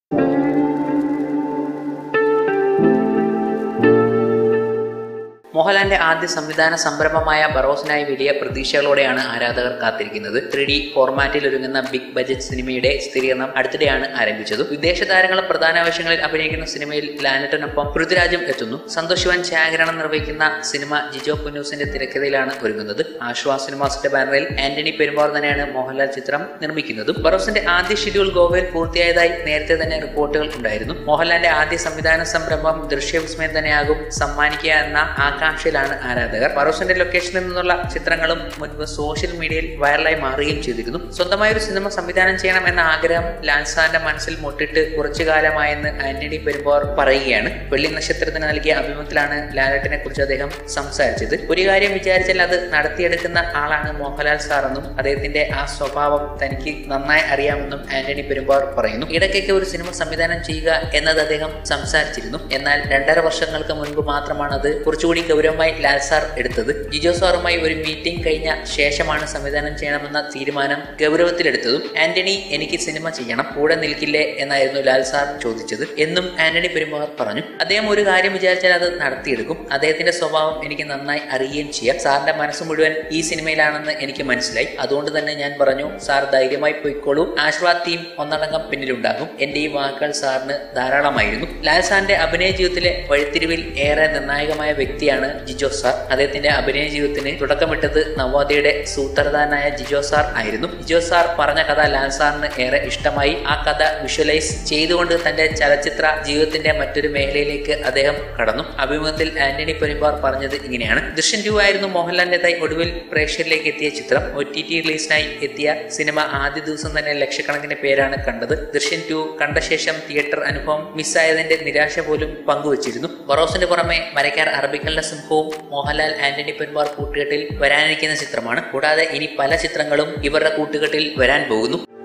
മോഹൻലാലിന്റെ ആദ്യ സംവിധാന സംരംഭമായ ബറോസിനായി വലിയ പ്രതീക്ഷകളോടെയാണ് ആരാധകർ കാത്തിരിക്കുന്നത് ത്രീ ഡി ഫോർമാറ്റിൽ ഒരുങ്ങുന്ന ബിഗ് ബജറ്റ് സിനിമയുടെ ചിത്രീകരണം അടുത്തിടെയാണ് ആരംഭിച്ചത് വിദേശ താരങ്ങളും പ്രധാന വേഷങ്ങളിൽ അഭിനയിക്കുന്ന സിനിമയിൽ ലാനറ്റിനൊപ്പം പൃഥ്വിരാജും എത്തുന്നു സന്തോഷ് ശിവൻ ഛായാഗ്രഹണം നിർവഹിക്കുന്ന സിനിമ ജിജോ കുന്നൂസിന്റെ തിരക്കഥയിലാണ് ഒരുങ്ങുന്നത് ആശ്വാ സിനിമാസിന്റെ ബാനറിൽ ആന്റണി പെരുമ്പാർ തന്നെയാണ് മോഹൻലാൽ ചിത്രം നിർമ്മിക്കുന്നതും ബറോസിന്റെ ആദ്യ ഷെഡ്യൂൾ ഗോവയിൽ പൂർത്തിയായതായി നേരത്തെ തന്നെ റിപ്പോർട്ടുകൾ ഉണ്ടായിരുന്നു മോഹൻലാലിന്റെ ആദ്യ സംവിധാന സംരംഭം ദൃശ്യവിസ്മയം തന്നെയാകും സമ്മാനിക്കുക എന്ന ആകാംക്ഷയിലാണ് ആരാധകർ ബറോസിന്റെ ലൊക്കേഷനിൽ നിന്നുള്ള ചിത്രങ്ങളും മുൻപ് സോഷ്യൽ മീഡിയയിൽ വൈറലായി മാറുകയും ചെയ്തിരുന്നു സ്വന്തമായ ഒരു സിനിമ സംവിധാനം ചെയ്യണം എന്ന ആഗ്രഹം ലാൻസാന്റെ മനസ്സിൽ മുട്ടിട്ട് കുറച്ചു കാലമായെന്ന് ആന്റണി പെരുമ്പോർ പറയുകയാണ് വെള്ളി നക്ഷത്രത്തിന് നൽകിയ അഭിമുഖത്തിലാണ് ലാലേട്ടനെ കുറിച്ച് അദ്ദേഹം സംസാരിച്ചത് ഒരു കാര്യം വിചാരിച്ചാൽ അത് നടത്തിയെടുക്കുന്ന ആളാണ് മോഹൻലാൽ സാർ എന്നും അദ്ദേഹത്തിന്റെ ആ സ്വഭാവം തനിക്ക് നന്നായി അറിയാമെന്നും ആന്റണി പെരുമ്പോർ പറയുന്നു ഇടയ്ക്കൊക്കെ ഒരു സിനിമ സംവിധാനം ചെയ്യുക എന്നത് അദ്ദേഹം സംസാരിച്ചിരുന്നു എന്നാൽ രണ്ടര വർഷങ്ങൾക്ക് മുൻപ് മാത്രമാണ് അത് കുറച്ചുകൂടി ഗൗരവമായി ലാൽ സാർ എടുത്തത് ജിജോ സാറുമായി ഒരു മീറ്റിംഗ് കഴിഞ്ഞ ശേഷമാണ് സംവിധാനം ചെയ്യണമെന്ന തീരുമാനം ഗൗരവത്തിലെടുത്തതും ആന്റണി എനിക്ക് സിനിമ ചെയ്യണം കൂടെ നിൽക്കില്ലേ എന്നായിരുന്നു ലാൽ സാർ ചോദിച്ചത് എന്നും ആന്റണി പെരുമാർ പറഞ്ഞു അദ്ദേഹം ഒരു കാര്യം വിചാരിച്ചാൽ അത് നടത്തിയെടുക്കും അദ്ദേഹത്തിന്റെ സ്വഭാവം എനിക്ക് നന്നായി അറിയുകയും ചെയ്യാം സാറിന്റെ മനസ്സ് മുഴുവൻ ഈ സിനിമയിലാണെന്ന് എനിക്ക് മനസ്സിലായി അതുകൊണ്ട് തന്നെ ഞാൻ പറഞ്ഞു സാർ ധൈര്യമായി പോയിക്കോളൂ ആശീർവാദ് ടീം ഒന്നടങ്കം പിന്നിലുണ്ടാകും എന്റെ ഈ വാക്കുകൾ സാറിന് ധാരാളമായിരുന്നു ലാൽ സാറിന്റെ അഭിനയ ജീവിതത്തിലെ വഴിത്തിരിവിൽ ഏറെ നിർണായകമായ വ്യക്തിയാണ് ജിജോ സാർ അദ്ദേഹത്തിന്റെ അഭിനയ ജീവിതത്തിന് തുടക്കമിട്ടത് നവോദയയുടെ സൂത്രധാരനായ ജിജോ സാർ ആയിരുന്നു ജിജോ സാർ പറഞ്ഞ കഥ ലാൽ സാറിന് ഏറെ ഇഷ്ടമായി ആ കഥ വിഷ്വലൈസ് ചെയ്തുകൊണ്ട് തന്റെ ചലച്ചിത്ര ജീവിതത്തിന്റെ മറ്റൊരു മേഖലയിലേക്ക് അദ്ദേഹം കടന്നു അഭിമുഖത്തിൽ ആന്റണി പെരുമ്പാർ പറഞ്ഞത് ഇങ്ങനെയാണ് ദൃശ്യം ടു ആയിരുന്നു മോഹൻലാലിന്റേതായി ഒടുവിൽ പ്രേക്ഷകരിലേക്ക് എത്തിയ ചിത്രം ഒ ടി ടി റിലീസിനായി എത്തിയ സിനിമ ആദ്യ ദിവസം തന്നെ ലക്ഷക്കണക്കിന് പേരാണ് കണ്ടത് ദൃശ്യം ടു കണ്ട ശേഷം തിയേറ്റർ അനുഭവം മിസ്സായതിന്റെ നിരാശ പോലും പങ്കുവച്ചിരുന്നു ബറോസിന് പുറമെ മരക്കാർ അറബിക്കലിന്റെ സിംഹവും മോഹൻലാൽ ആന്റണി പെരുമ്പാർ കൂട്ടുകെട്ടിൽ വരാനിരിക്കുന്ന ചിത്രമാണ് കൂടാതെ ഇനി പല ചിത്രങ്ങളും ഇവരുടെ കൂട്ടുകെട്ടിൽ വരാൻ പോകുന്നു